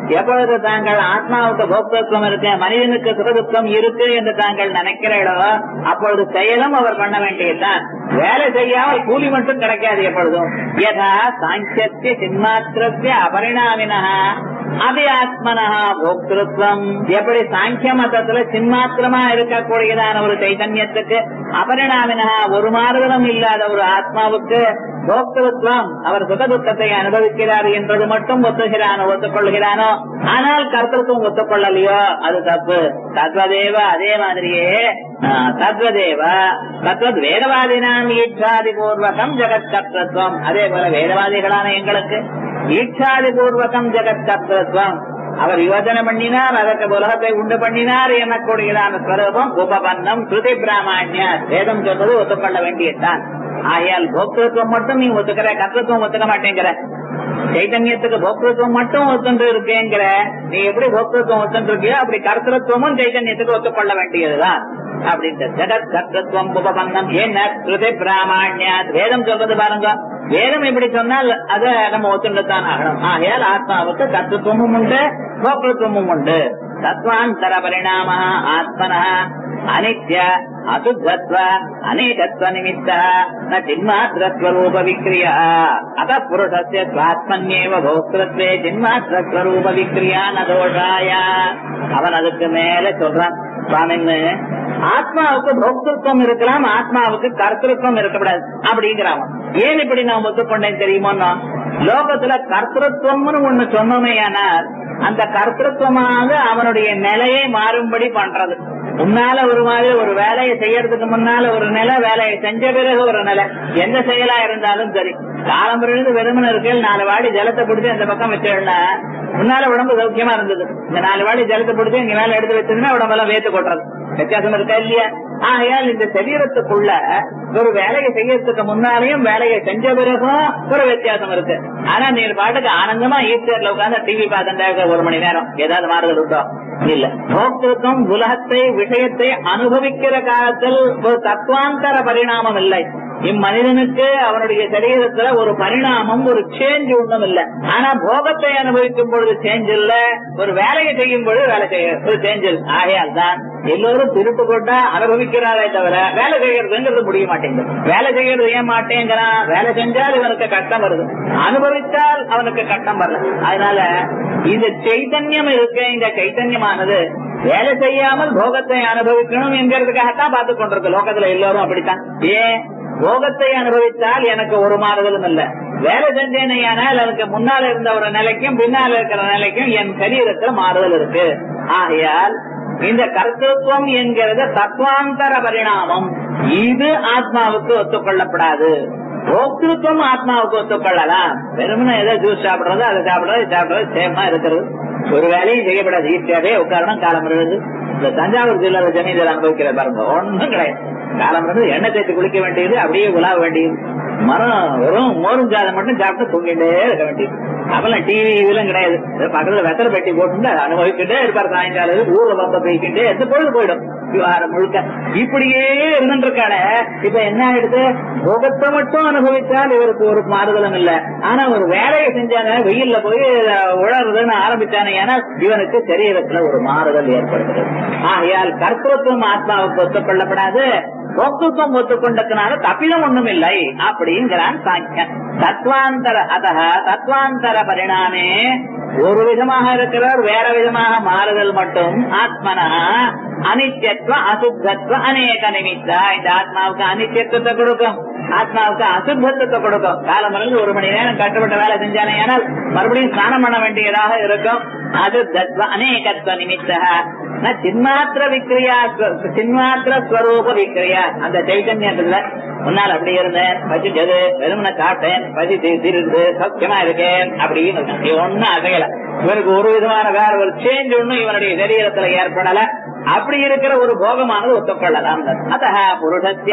எப்பொழுது தாங்கள் ஆத்மாவுக்கு போக்தத்துவம் இருக்கு மனிதனுக்கு சுகதுக்கம் இருக்கு என்று தாங்கள் நினைக்கிறீர்களோ அப்பொழுது செயலும் அவர் பண்ண வேண்டியதுதான் வேலை செய்யாமல் கூலி மட்டும் கிடைக்காது எப்பொழுதும் யதா சாங்கியத்திய சின்மாத்திரத்திய அபரிணாமினா அபி ஆத்மனா போக்திருத்வம் எப்படி சாங்கிய மதத்துல சின்மாத்திரமா இருக்கக்கூடியதான ஒரு சைதன்யத்துக்கு அபரிணாமினா ஒரு மாறுதலும் இல்லாத ஒரு ஆத்மாவுக்கு போக்திருத்வம் அவர் சுகதுக்கத்தை அனுபவிக்கிறார் என்பது மட்டும் ஒத்துகிறானோ ஒத்துக்கொள்கிறானோ ஆனால் கர்த்தத்துவம் ஒத்துக்கொள்ளலையோ அது தப்பு தத்வதேவ அதே மாதிரியே ஆ, தத்வதேவ தத்வத் வேதவாதினாம் ஈட்சாதி பூர்வகம் ஜெகத் கர்த்தத்துவம் அதே போல வேதவாதிகளான எங்களுக்கு ஈட்சாதி பூர்வகம் ஜெகத் கர்த்தத்துவம் அவர் யோஜனை பண்ணினார் அதற்கு உலகத்தை உண்டு பண்ணினார் எனக்கூடியதான ஸ்வரூபம் உபபன்னம் ஸ்ருதி பிராமணிய வேதம் சொல்வது ஒத்துக்கொள்ள வேண்டியதுதான் ஆகையால் போக்திருத்துவம் மட்டும் நீ ஒத்துக்கிற கர்த்தத்துவம் ஒத்துக்க மாட்டேங்கிற சைதன்யத்துக்கு போக்திருத்துவம் மட்டும் ஒத்துண்டு இருக்கேங்கிற நீ எப்படி போக்திருத்துவம் ஒத்துண்டு இருக்கியோ அப்படி கர்த்தத்துவமும் சைதன்யத்துக்கு ஒத்துக்கொள்ள வேண்டியதுதான் அப்படின்ட்டு ஜெகத் கர்த்தத்துவம் உபபன்னம் என்ன ஸ்ருதி பிராமணிய வேதம் சொல்றது பாருங்க வேதம் எப்படி சொன்னால் அதை நம்ம ஒத்துண்டுத்தான் ஆகணும் ஆகையால் ஆத்மாவுக்கு கர்த்தத்துவமும் உண்டு போக்திருத்துவமும் உண்டு தத்வாந்தர பரிணாம ஆத்மன அனித்ய அசுத்தத்வ அநேகத்வ நிமித்த ந சின்மாத்திரஸ்வரூப விக்ரியா அத புருஷஸ்ய ஸ்வாத்மன்யேவ போக்திருத்வே சின்மாத்திரஸ்வரூப விக்ரியா ந தோஷாய அவன் அதுக்கு மேல சொல்றான் சுவாமின்னு ஆத்மாவுக்கு போக்திருத்தம் இருக்கலாம் ஆத்மாவுக்கு கர்த்திருவம் இருக்கக்கூடாது அப்படிங்கிறான் ஏன் இப்படி நான் ஒத்துக்கொண்டேன் தெரியுமோன்னா லோகத்துல கர்த்திருவம்னு ஒண்ணு சொன்னோமேயானால் அந்த கர்த்திருவமாக அவனுடைய நிலையை மாறும்படி பண்றது முன்னால ஒரு மாதிரி ஒரு வேலையை செய்யறதுக்கு முன்னால ஒரு நிலை வேலையை செஞ்ச பிறகு ஒரு நிலை எந்த செயலா இருந்தாலும் சரி காலம் இருந்து வெறுமன இருக்கேன் நாலு வாடி ஜலத்தை பிடிச்சி அந்த பக்கம் வச்சேன்னா முன்னால உடம்பு சௌக்கியமா இருந்தது இந்த நாலு வாடி ஜலத்தை பிடிச்சி இங்க மேல எடுத்து வச்சிருந்தா உடம்பெல்லாம் வேத்து கொட்டுறது வித்தியாசம் இருக்கா இல்லையா ஆகையால் இந்த சரீரத்துக்குள்ள ஒரு வேலையை செய்யறதுக்கு முன்னாலேயும் வேலையை செஞ்ச பிறகும் ஒரு வித்தியாசம் இருக்கு ஆனா நீ பாட்டுக்கு ஆனந்தமா ஈஸ்டர்ல உட்கார்ந்து டிவி பார்த்துட்டா ஒரு மணி நேரம் ஏதாவது மாறுதல் உண்டோ இல்ல போக்திருத்தம் உலகத்தை விஷயத்தை அனுபவிக்கிற காலத்தில் ஒரு தத்துவாந்தர பரிணாமம் இல்லை இம்மனிதனுக்கு அவனுடைய சரீரத்துல ஒரு பரிணாமம் ஒரு சேஞ்ச் ஒன்றும் இல்ல ஆனா போகத்தை அனுபவிக்கும் பொழுது சேஞ்ச் இல்ல ஒரு வேலையை செய்யும் பொழுது வேலை செய்ய ஒரு சேஞ்ச் இல்ல ஆகையால் தான் எல்லோரும் திருட்டு போட்டா அனுபவிக்கிறாரே தவிர வேலை செய்யறதுங்கிறது முடிய மாட்டேங்குது வேலை செய்யறது ஏன் மாட்டேங்கிறான் வேலை செஞ்சால் இவனுக்கு கஷ்டம் வருது அனுபவித்தால் அவனுக்கு கஷ்டம் வரல அதனால இந்த சைத்தன்யம் இருக்க இந்த சைத்தன்யமானது வேலை செய்யாமல் போகத்தை அனுபவிக்கணும் என்கிறதுக்காகத்தான் பார்த்து கொண்டிருக்கு லோகத்துல எல்லாரும் அப்படித்தான் ஏன் போகத்தை அனுபவித்தால் எனக்கு ஒரு மாறுதலும் இல்ல வேலை செஞ்சேனையானால் எனக்கு முன்னால இருந்த ஒரு நிலைக்கும் பின்னால இருக்கிற நிலைக்கும் என் சரீரத்துல மாறுதல் இருக்கு ஆகையால் இந்த கர்த்தத்துவம் என்கிறது தத்துவாந்தர பரிணாமம் இது ஆத்மாவுக்கு ஒத்துக்கொள்ளப்படாது போக்திருத்துவம் ஆத்மாவுக்கு ஒத்துக்கொள்ளலாம் வெறுமனே ஏதோ ஜூஸ் சாப்பிடுறது அதை சாப்பிடுறது இது சாப்பிடுறது சேமா இருக்கிறது ஒரு வேலையும் செய்யப்படாது ஈஸியாவே உட்காரணும் காலம் இருந்தது இந்த தஞ்சாவூர் ஜில்லால ஜமீன்தார் அனுபவிக்கிற பாருங்க ஒண்ணும் கிடையாது காலம் இருந்து எண்ணெய் தேய்த்து குளிக்க வேண்டியது அப்படியே உலாவ வேண்டியது மரம் வெறும் மோரும் சாதம் மட்டும் சாப்பிட்டு தூங்கிட்டே இருக்க வேண்டியது அப்பெல்லாம் டிவி இதெல்லாம் கிடையாது ஏதோ பக்கத்துல வெத்தலை பெட்டி போட்டு அதை அனுபவிச்சுட்டே இருப்பார் சாயங்காலம் ஊர்ல பக்கம் போய்க்கிட்டே எந்த பொழுது போயிடும் விவகாரம் முழுக்க இப்படியே இருந்துருக்கான இப்ப என்ன ஆயிடுது முகத்தை மட்டும் அனுபவித்தால் இவருக்கு ஒரு மாறுதலும் இல்ல ஆனா ஒரு வேலையை செஞ்சாங்க வெயில்ல போய் உழறதுன்னு ஆரம்பிச்சானே ஏன்னா இவனுக்கு சரீரத்துல ஒரு மாறுதல் ஏற்படுகிறது ஆகையால் கர்த்தத்துவம் ஆத்மாவுக்கு ஒத்துக்கொள்ளப்படாது போக்குத்துவம் ஒத்துக்கொண்டதுனால தப்பிதம் ஒண்ணும் இல்லை அப்படிங்கிறான் சாங்கியன் தத்வாந்தர அத தத்வாந்தர பரிணாமே ஒரு விதமாக இருக்கிறவர் வேற விதமாக மாறுதல் மட்டும் ஆத்மனா அனித்யத்துவ அசுத்தத்துவ அநேக நிமித்தா இந்த ஆத்மாவுக்கு அனித்யத்துவத்தை கொடுக்கும் ஆத்மாவுக்கு அசுத்தத்துவத்தை கொடுக்கும் காலம் இருந்து ஒரு மணி நேரம் கட்டுப்பட்ட வேலை செஞ்சானே ஆனால் மறுபடியும் ஸ்நானம் பண்ண வேண்டியதாக இருக்கும் அசுத்தத்துவ அநேகத்துவ நிமித்தா நான் சின்மாத்திர விக்ரியா ஸ்வ- சின்மாத்திர ஸ்வரூப விக்ரியா அந்த சைத்தன்யத்துல முன்னால் அப்படி இருந்தேன் பசிச்சது வெறுமனை சாப்பிட்டேன் பசி தீ- தீர்ந்து சௌக்கியமா இருக்கேன் அப்படின்னு இருக்கான். இவன் ஒண்ணும் அசையல இவனுக்கு ஒரு விதமான வேற ஒரு சேஞ்ச் ஒண்ணும் இவனுடைய சரீரத்துல ஏற்படல அப்படி இருக்கிற ஒரு போகமானது ஒத்துக்கொள்ளலாம் அத்த புருஷஸ்ய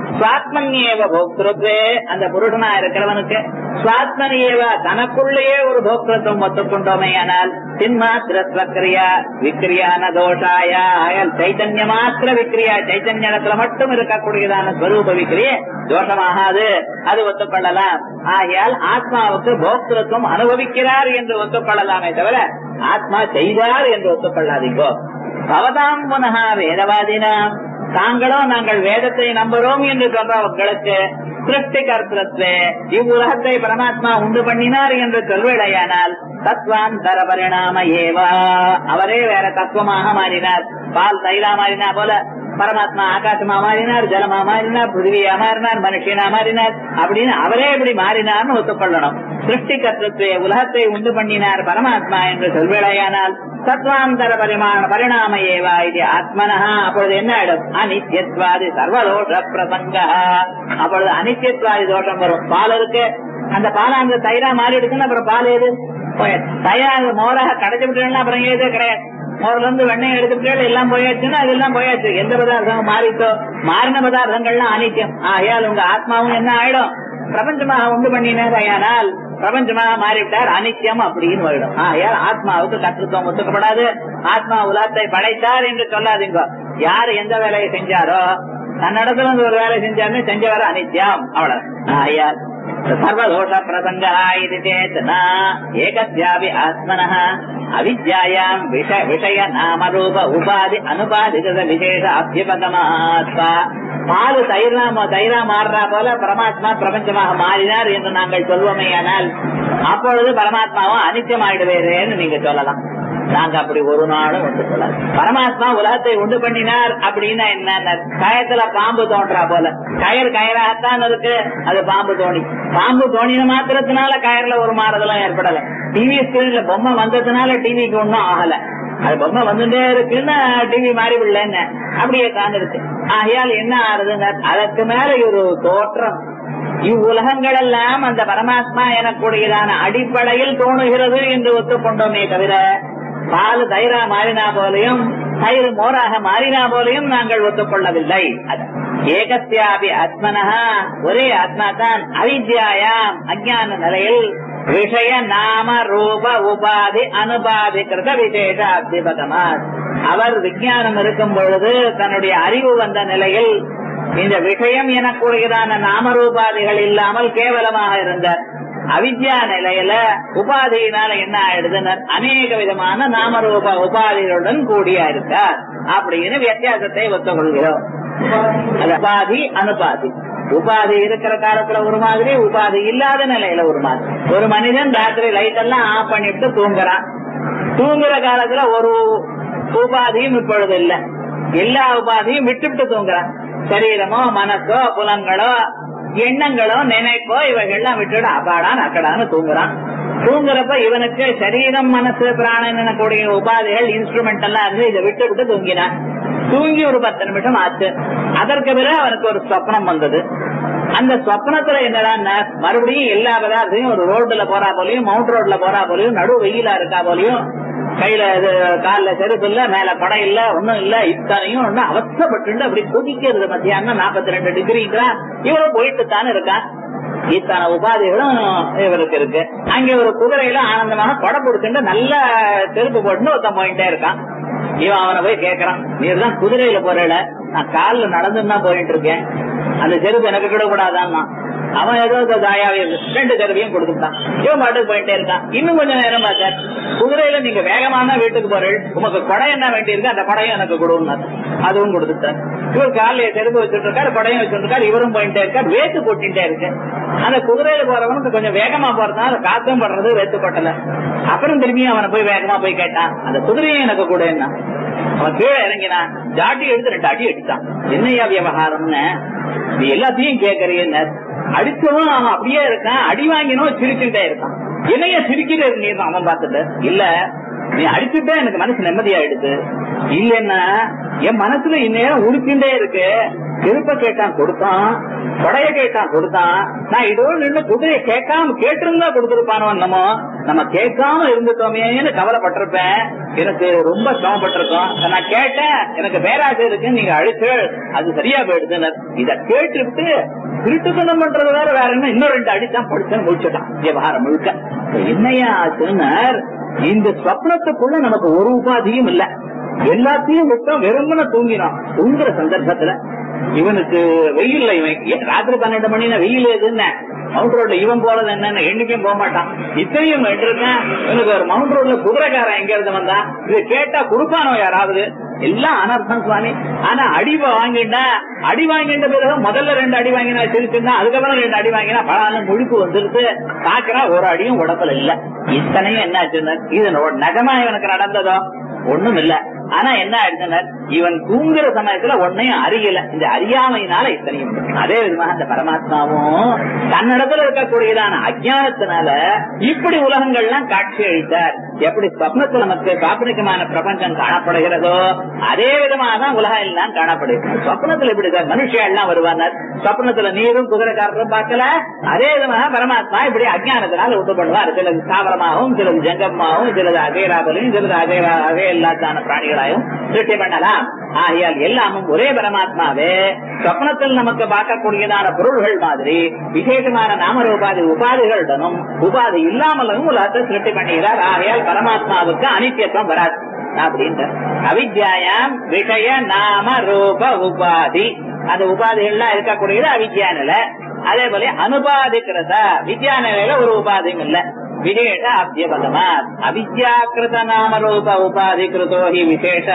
சுவாத்மன்யேவ போக்திருத்வே அந்த புருஷனா இருக்கிறவனுக்கு சுவாத்மனியேவ தனக்குள்ளேயே ஒரு போக்திருத்தம் ஒத்துக்கொண்டோமே ஆனால் சின்மாத்திர ஸ்வக்கிரியா விக்ரியான தோஷாய ஆயல் சைத்தன்ய மாத்திர விக்ரியா சைத்தன்யத்துல மட்டும் இருக்கக்கூடியதான ஸ்வரூப விக்ரியே தோஷமாகாது அது ஒத்துக்கொள்ளலாம் ஆகையால் ஆத்மாவுக்கு போக்திருத்தம் அனுபவிக்கிறார் என்று ஒத்துக்கொள்ளலாமே தவிர ஆத்மா செய்தார் என்று ஒத்துக்கொள்ளாதீங்கோ பவதாம் புனகா வேதவாதினாம் தாங்களும் நாங்கள் வேதத்தை நம்புறோம் என்று சொல்றவர்களுக்கு சிருஷ்டி கர்த்தத்வே இவ்வுலகத்தை பரமாத்மா உண்டு பண்ணினார் என்று சொல்வேடையானால் தத்வாந்தர பரிணாம ஏவா அவரே வேற தத்துவமாக மாறினார் பால் தைலா மாறினா போல பரமாத்மா ஆகாசமா மாறினார் ஜலமா மாறினார் பிருத்திவியா மாறினார் மனுஷனா மாறினார் அப்படின்னு அவரே இப்படி மாறினார்னு ஒத்துக்கொள்ளணும் சிருஷ்டி கர்த்தத்வே உலகத்தை உண்டு பண்ணினார் பரமாத்மா என்று சொல்வேடையானால் தத்வாந்தர பரிமாண பரிணாம ஏவா இது ஆத்மனஹா அப்பொழுது என்ன ஆயிடும் அனித்யத்வாதி சர்வதோஷ பிரசங்க அப்பொழுது அனித்யத்வாதி தோஷம் வரும் பால் இருக்கு அந்த பாலை அந்த தயிரா மாறி இருக்குன்னு அப்புறம் பால் ஏது போயாச்சு. தயிரா மோராக கடைச்சு விட்டுனா அப்புறம் ஏதே கிடையாது மோர்ல இருந்து வெண்ணெய் எடுத்துட்டு எல்லாம் போயாச்சுன்னா அதெல்லாம் போயாச்சு எந்த பதார்த்தம் மாறிட்டோ மாறின பதார்த்தங்கள்லாம் அனித்தியம் ஆகையால் உங்க ஆத்மாவும் என்ன ஆயிடும் பிரபஞ்சமாக உண்டு பண்ணினால் பிரபஞ்சமாக மாறிவிட்டார் அனித்தியம் அப்படின்னு போயிடும் ஆகையால் ஆத்மாவுக்கு கற்றுத்துவம் ஒத்துக்கப்படாது ஆத்மா உலகத்தை படைத்தார் என்று சொல்லாதீங்க யார் எந்த வேலையை செஞ்சாரோ தன்னிடத்துல இருந்து ஒரு வேலை செஞ்சாருன்னு செஞ்சவர் அனித்தியம் அவ்வளவு ஆகையால் சர்வதோஷ பிரசங்கா இது சேத் ந ஏகஸ்யாபி ஆத்மனः அவித்யாயாம் விஷ விஷய நாமரூப உபாதி அனுபாதிகத விசேஷ அபியபகமாத்மா பால் தயிரா தயிரா மாறுறா போல பரமாத்மா பிரபஞ்சமாக மாறினார் என்று நாங்கள் சொல்வோமேயானால் அப்பொழுது பரமாத்மாவும் அனித்தியமாயிடுவேரேன்னு நீங்க சொல்லலாம் நாங்க அப்படி ஒரு நாளும் ஒன்று சொல்லலாம் பரமாத்மா உலகத்தை உண்டு பண்ணினார் அப்படின்னா என்ன கயத்துல பாம்பு தோன்றா போல கயர் கயராகத்தான் இருக்கு அது பாம்பு தோணி பாம்பு தோணின மாத்திரத்தினால கயர்ல ஒரு மாறுதலும் ஏற்படல டிவி ஸ்கிரீன்ல பொம்மை வந்ததுனால டிவிக்கு ஒன்னும் ஆகல அது பொம்மை வந்துட்டே இருக்குன்னு டிவி மாறி விடலன்னு அப்படியே காந்துருச்சு ஆகையால் என்ன ஆறுதுங்க அதற்கு மேல ஒரு தோற்றம் இவ்வுலகங்கள் எல்லாம் அந்த பரமாத்மா எனக்கூடியதான அடிப்படையில் தோணுகிறது என்று ஒத்துக்கொண்டோமே தவிர பால் தயிரா மாறினா போலையும் தயிர் மோராக மாறினா போலையும் நாங்கள் ஒத்துக்கொள்ளவில்லை அது ஏகத்தியாபி ஆத்மனஹா ஒரே ஆத்மா தான் அவித்யாயாம் அஜான நிலையில் விஷய நாம ரூப உபாதி அனுபாதி கிருத விசேஷ அத்திபகமாத் அவர் விஞ்ஞானம் இருக்கும் பொழுது தன்னுடைய அறிவு வந்த நிலையில் இந்த விஷயம் எனக்கூடியதான நாமரூபாதிகள் இல்லாமல் கேவலமாக இருந்தார் அவித்யா நிலையில உபாதியினால என்ன ஆயிடுதுன்னு அநேக விதமான நாமரூப உபாதிகளுடன் கூடியா இருக்கார் அப்படின்னு வித்தியாசத்தை ஒத்துக்கொள்கிறோம் அது உபாதி அனுபாதி உபாதி இருக்கிற காலத்துல ஒரு மாதிரி உபாதி இல்லாத நிலையில ஒரு மாதிரி ஒரு மனிதன் ராத்திரி லைட் எல்லாம் ஆஃப் பண்ணிட்டு தூங்குறான் தூங்குற காலத்துல ஒரு உபாதியும் இப்பொழுது இல்ல எல்லா உபாதியும் விட்டு விட்டு தூங்குறான் சரீரமோ மனசோ புலங்களோ எண்ணங்களோ நினைப்போ இவைகள்லாம் விட்டுட்டு அப்பாடான் அக்கடான்னு தூங்குறான் தூங்குறப்ப இவனுக்கு சரீரம் மனசு பிராணன் எனக்கூடிய உபாதைகள் இன்ஸ்ட்ருமெண்ட் எல்லாம் இருந்து இதை விட்டு விட்டு தூங்கினான் தூங்கி ஒரு பத்து நிமிஷம் ஆச்சு அதற்கு பிறகு அவனுக்கு ஒரு சொப்னம் வந்தது அந்த சொப்னத்துல என்னடா மறுபடியும் எல்லா பதார்த்தையும் ஒரு ரோட்ல போறா போலயும் மவுண்ட் ரோட்ல போறா போலயும் நடு வெயிலா இருக்கா போலயும் கையில இது கால்ல செருப்பு இல்ல மேல படம் இல்ல ஒண்ணும் இல்ல இத்தனையும் ஒண்ணு அவசப்பட்டு அப்படி கொதிக்கிறது மத்தியானம் நாற்பத்தி ரெண்டு டிகிரிங்கிறா இவரும் போயிட்டு தானே இருக்கான் இத்தனை உபாதிகளும் இவருக்கு இருக்கு அங்க ஒரு குதிரையில ஆனந்தமாக கொடை கொடுத்துட்டு நல்ல செருப்பு போட்டுன்னு ஒருத்தன் போயிட்டே இருக்கான் இவன் அவனை போய் கேக்குறான் நீர் தான் குதிரையில போறல நான் காலில் நடந்துன்னு தான் போயிட்டு இருக்கேன் அந்த செருப்பு எனக்கு கிடக்கூடாதான் அவன் ஏதோ தாயாவே ரெண்டு செருப்பையும் கொடுத்துட்டான் இவன் பாட்டுக்கு போயிட்டே இருக்கான் இன்னும் கொஞ்சம் நேரம் பார்த்தார் குதிரையில நீங்க வேகமா தான் வீட்டுக்கு போறீள் உமக்கு கொடை என்ன வேண்டியிருக்கு அந்த கொடையும் எனக்கு கொடுன்னார் அதுவும் கொடுத்துட்டார் இவர் காலையில செருப்பு வச்சுட்டு இருக்காரு கொடையும் வச்சுட்டு இருக்காரு இவரும் போயிட்டே இருக்காரு வேத்து போட்டுட்டே இருக்கு அந்த குதிரையில போறவனுக்கு கொஞ்சம் வேகமா போறதுனால காத்தும் படுறது வேத்து கொட்டல அப்புறம் திரும்பியும் அவனை போய் வேகமா போய் கேட்டான் அந்த குதிரையும் எனக்கு கூட என்ன அவன் கீழே இறங்கினான் ஜாட்டி எடுத்து ரெண்டு அடி அடித்தான் என்னையா விவகாரம்னு நீ எல்லாத்தையும் கேக்குறீன்னு அடிச்சவன் அவன் அப்படியே இருக்கான் அடி வாங்கினவன் சிரிச்சுட்டே இருக்கான் என்னைய சிரிக்கிற நீ அவன் பார்த்துட்டு இல்ல நீ அடிச்சுட்டே எனக்கு மனசு நிம்மதியாயிடுது இல்லன்னா என் மனசுல இந்நேரம் உடுக்கின்றே இருக்கு திருப்ப கேட்டான் கொடுத்தான் கொடைய கேட்டான் கொடுத்தான் நான் இதோடு நின்று குதிரையை கேட்காம கேட்டிருந்தா கொடுத்துருப்பானோ என்னமோ நம்ம கேட்காம இருந்துட்டோமேன்னு கவலைப்பட்டிருப்பேன் எனக்கு ரொம்ப சிரமப்பட்டிருக்கோம் நான் கேட்டேன் எனக்கு பேராசை இருக்குன்னு நீங்க அழிச்சு அது சரியா போயிடுதுன்னு இத கேட்டுவிட்டு திருட்டுத்தனம் பண்றது வேற வேற என்ன இன்னும் ரெண்டு அடித்தான் படிச்சேன்னு முடிச்சுட்டான் விவகாரம் முழுக்க இப்ப என்னையா ஆச்சுன்னா இந்த சொப்னத்துக்குள்ள நமக்கு ஒரு உபாதியும் இல்ல எல்லாத்தையும் விட்டோம் வெறுமன தூங்கினோம் தூங்குற சந்தர்ப்பத்துல இவனுக்கு வெயில் இவன் ஏ, ராத்திரி பன்னெண்டு மணினா வெயில் எதுன்னு மவுண்ட் ரோட்ல இவன் போறது என்னன்னு எண்ணிக்கையும் போக மாட்டான் இத்தனையும் இருக்கேன் இவனுக்கு ஒரு மவுண்ட் ரோட்ல குதிரைக்காரன் எங்க இருந்து வந்தான் இது கேட்டா கொடுப்பானோ யாராவது எல்லாம் அனர்த்தம் சுவாமி ஆனா அடி வாங்கிட்டா அடி வாங்கிட்ட பிறகு முதல்ல ரெண்டு அடி வாங்கினா சிரிச்சுன்னா அதுக்கப்புறம் ரெண்டு அடி வாங்கினா பலான முழுப்பு வந்துருச்சு பாக்குறா ஒரு அடியும் உடம்புல இல்ல இத்தனையும் என்ன ஆச்சுன்னா இது நோ- நிஜமா இவனுக்கு நடந்ததோ ஒண்ணும் இல்ல ஆனா என்ன ஆயிடுச்சுன்னா இவன் தூங்குற சமயத்துல ஒன்னையும் அறியல இந்த அறியாமையினால இத்தனையும் அதே விதமாக அந்த பரமாத்மாவும் தன்னிடத்துல இருக்கக்கூடியதான அஜானத்தினால இப்படி உலகங்கள்லாம் காட்சி அளித்தார் எப்படி ஸ்வப்னத்துல நமக்கு காப்பனிகமான பிரபஞ்சம் காணப்படுகிறதோ அதே விதமாக தான் உலகம் எல்லாம் காணப்படுகிறது ஸ்வப்னத்துல எப்படி சார் மனுஷன் எல்லாம் வருவார் ஸ்வப்னத்துல நீரும் குதிரைக்காரரும் பார்க்கல அதே விதமாக பரமாத்மா இப்படி அஜானத்தினால உண்டு பண்ணுவார் சிலது ஸ்தாவரமாகவும் சிலது ஜங்கமாகவும் சிலது அஜயராபலையும் சிலது அஜய அஜய இல்லாதான பிராணிகளாயும் சிருஷ்டி பண்ணலாம் ஆகையால் எல்லாமும் ஒரே பரமாத்மாவே சொப்னத்தில் நமக்கு பார்க்கக்கூடியதான பொருள்கள் மாதிரி விசேஷமான நாமரூபாதி உபாதிகளுடனும் உபாதி இல்லாமலும் உலகத்தை சிருஷ்டி பண்ணுகிறார் ஆகையால் பரமாத்மாவுக்கு அனித்தியத்துவம் வராது அப்படின்ற அவித்யாயாம் விஷய நாம ரூப உபாதி அந்த உபாதிகள்லாம் இருக்கக்கூடியது அவித்யா நிலை அதே போல அனுபாதிக்கிறத வித்யா நிலையில ஒரு உபாதியும் இல்ல விசேஷ அத்தியபதமாத் அவித்யாக்கிருத நாம ரூப உபாதி கிருதோ ஹி விசேஷ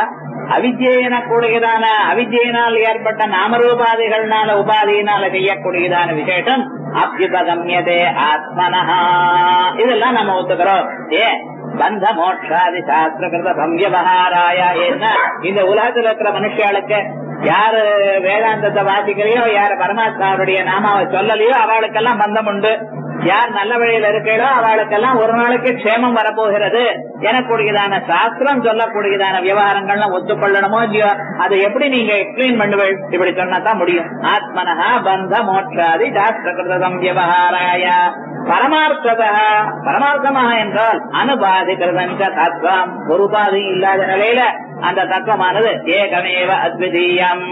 அவித்யன கூடியதான அவித்யினால் ஏற்பட்ட நாமரூபாதிகள்னால உபாதியினால செய்யக்கூடியதான விசேஷம் அபியுபகமியதே ஆத்மனஹா இதெல்லாம் நம்ம ஒத்துக்கிறோம் ஏ பந்த மோட்சாதி சாஸ்திரகிருத பம்யவகாராய என்ன இந்த உலகத்துல இருக்கிற மனுஷாளுக்கு யாரு வேதாந்தத்தை வாசிக்கலையோ யாரு பரமாத்மாவுடைய நாமாவை சொல்லலையோ அவளுக்கெல்லாம் பந்தம் உண்டு யார் நல்ல வழியில இருக்கீங்களோ அவளுக்கெல்லாம் ஒரு நாளைக்கு க்ஷேமம் வரப்போகிறது எனக்கூடியதான சாஸ்திரம் சொல்லக்கூடியதான விவகாரங்கள்லாம் ஒத்துக்கொள்ளணுமோ இல்லையோ அதை எப்படி நீங்க எக்ஸ்பிளைன் பண்ணுவீள் இப்படி சொன்னா தான் முடியும் ஆத்மனஹா பந்த மோட்சாதி சாஸ்திரகிருதம் விவகாராய பரமார்த்ததா பரமார்த்தமாக என்றால் அனுபாதிகிருதம் தத்துவம் ஒரு உபாதி இல்லாத நிலையில அந்த தத்துவமானது ஏகமேவ அத்விதீயம்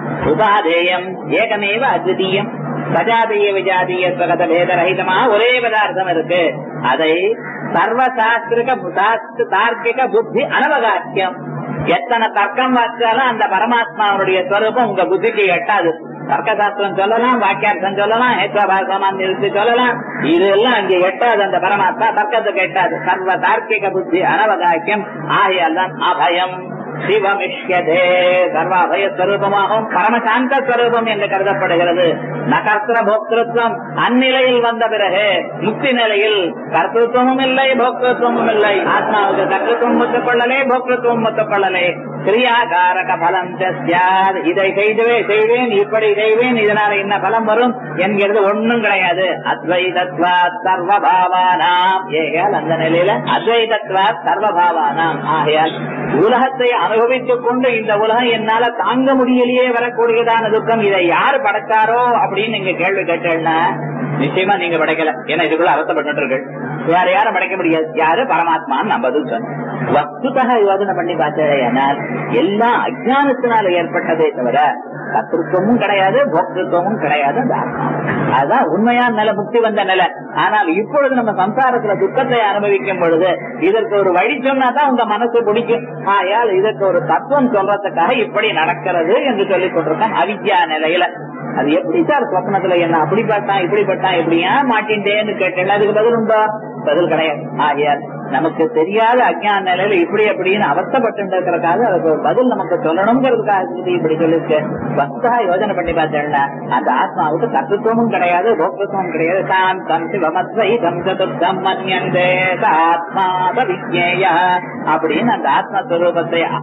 உபாதேயம் ஏகமேவ அத்விதீயம் சஜாதீய விஜாதீய ஸ்வகத பேதரகிதமா ஒரே பதார்த்தம் இருக்கு அதை சர்வசாஸ்திரிக சாஸ்திர தார்க்கிக புத்தி அனவகாக்கியம் எத்தனை தர்க்கம் வாச்சாலும் அந்த பரமாத்மாவுடைய ஸ்வரூபம் உங்க புத்திக்கு எட்டாது தர்க்க சாஸ்திரம் சொல்லலாம் வாக்கியார்த்தம் சொல்லலாம் ஹேத்வாபாசமான் நிறுத்தி சொல்லலாம் இதெல்லாம் அங்கே எட்டாது அந்த பரமாத்மா தர்க்கத்துக்கு எட்டாது சர்வ தார்க்கிக புத்தி அனவகாக்கியம் ஆகையால் தான் அபயம் சிவமிஷ்யதே சர்வாபய ஸ்வரூபமாகவும் பரமசாந்த ஸ்வரூபம் என்று கருதப்படுகிறது நகர்த்திர போக்திருத்வம் அந்நிலையில் வந்த பிறகு முக்தி நிலையில் கர்த்தத்துவமும் இல்லை போக்திருத்துவமும் இல்லை ஆத்மாவுக்கு கர்த்தத்துவம் ஒத்துக்கொள்ளலே போக்திருத்துவம் ஒத்துக்கொள்ளலே கிரியாகாரக பலம் சாத் இதை செய்துவே செய்வேன் இப்படி செய்வேன் இதனால என்ன பலம் வரும் என்கிறது ஒண்ணும் கிடையாது அத்வைதத்வா சர்வபாவானாம் ஏகால் அந்த நிலையில அத்வைதத்வா சர்வபாவானாம் ஆகையால் உலகத்தை அனுபவித்துக் கொண்டு இந்த உலகம் என்னால தாங்க முடியலையே வரக்கூடியதான துக்கம் இதை யாரு படைச்சாரோ அப்படின்னு நீங்க கேள்வி கேட்டேன்னா நிச்சயமா நீங்க படைக்கல ஏன்னா இதுக்குள்ள அவசப்பட்டு இருக்கு வேற யாரும் படைக்க முடியாது யாரு பரமாத்மான்னு நம்ம பதில் சொன்னோம் வஸ்துதக யோஜனை பண்ணி பார்த்தேனால் எல்லாம் அஜானத்தினால ஏற்பட்டதே தவிர கத்திருத்துவமும் கிடையாது போக்திருத்துவமும் கிடையாது அந்த ஆத்மா. அதுதான் உண்மையான நிலை முக்தி வந்த நிலை ஆனால் இப்பொழுது நம்ம சம்சாரத்துல துக்கத்தை அனுபவிக்கும் பொழுது இதற்கு ஒரு வழி சொன்னா தான் உங்க மனசு பிடிக்கும் ஆயால் இதற்கு ஒரு தத்துவம் சொல்றதுக்காக இப்படி நடக்கிறது என்று சொல்லிக் கொண்டிருக்கோம் அவித்யா நிலையில அது எப்படி சார் சொப்னத்துல என்ன அப்படி பட்டான் இப்படி பட்டான் இப்படியா மாட்டின்றேன்னு கேட்டேன் அதுக்கு பதில் உண்டா பதில் கிடையாது ஆகையால் நமக்கு தெரியாத அஜ்ஞான நிலையில இப்படி அப்படின்னு அவஸ்தப்பட்டு இருக்கிறதுக்காக அதுக்கு ஒரு பதில் நமக்கு சொல்லணுங்கிறதுக்காக இது இப்படி சொல்லிருக்கு வஸ்தா யோஜனை பண்ணி பார்த்தேன்னா அந்த ஆத்மாவுக்கு கர்த்தத்துவமும் கிடையாது போக்தத்துவம் கிடையாது சாந்தம் சிவமத்வைதம் சதுர்த்தம் மன்யந்தே ச ஆத்மா ச விஜ்ஞேய அப்படின்னு அந்த ஆத்மஸ்வரூபத்தை